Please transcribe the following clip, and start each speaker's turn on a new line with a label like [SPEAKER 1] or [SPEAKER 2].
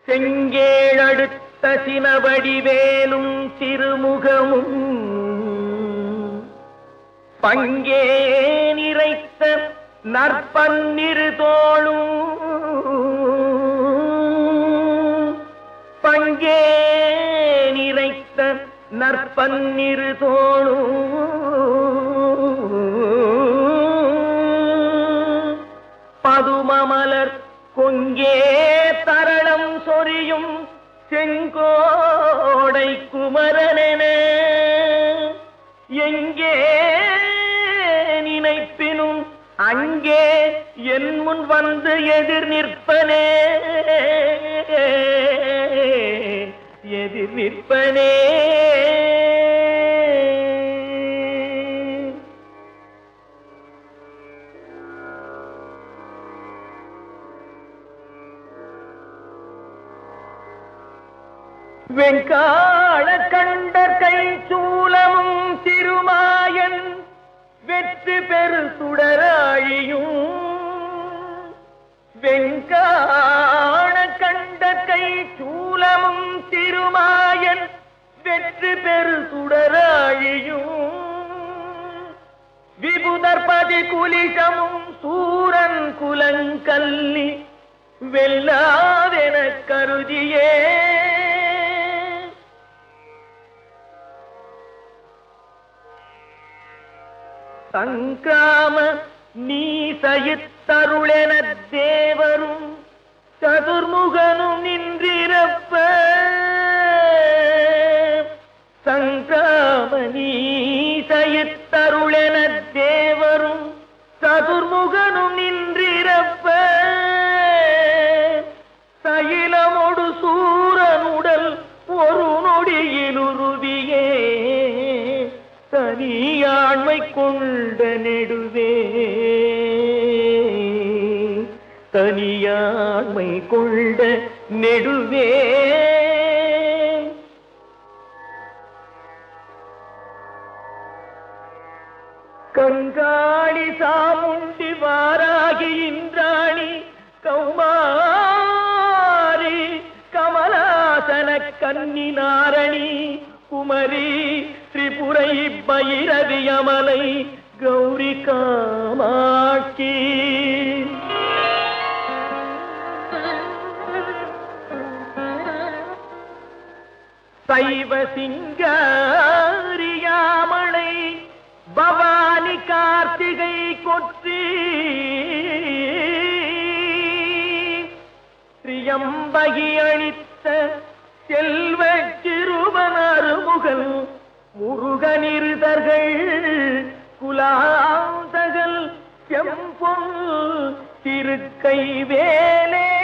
[SPEAKER 1] செங்கேழடுத்த சினவடிவேலும் திருமுகமும் பங்கே நிறைத்த நற்பன்னிரு தோளும் பங்கே நிறைத்த நற்பன்னிரு தோளும் பதுமமலர் கொங்கே தரளம் சொரியும் செங்கோடை குமரனென எங்கே நினைப்பினும் அங்கே என் முன் வந்து எதிர் நிற்பனே எதிர் நிற்பனே வெங்காள கண்டர் கை சூலமும் திருமாயன் வெற்றி பெரு சுடராழியும் வெங்காள கண்டர் கை சூலமும் திருமாயன் வெற்றி பெரு சுடராழியும் விபுதர்பதி குலிசமும் சூரன் குலங்கல்லி வெல்லாவென கருதியே சங்காம நீ சயித்தருளென தேவரும் சதுர்முகனும் நின்றிருப்ப சங்காம நீ சயித்தருளென தேவரும் சதுர்முகனும் நின்றிருப்ப சயிலமொடு சூரனுடல் ஒரு நொடியில் உருவியே தனியாண்மை கொண்ட நெடுவே தனியாண்மை கொண்ட நெடுவே கங்காளி சாமுண்டி வாராகி இந்திராணி கௌமாரி கமலாசன கன்னி நாரணி குமரி திரிபுரை பைரவி அமலை கௌரி காமாட்சி சைவ சிங்காரியாமலை பவானி கார்த்திகை கொற்றி திரியம்பகி அளித்த செல்வ சிறுவன் அருமுகன் முருகனிருதர்கள் குலாந்தகல் செம்பொன் திருக்கை வேலே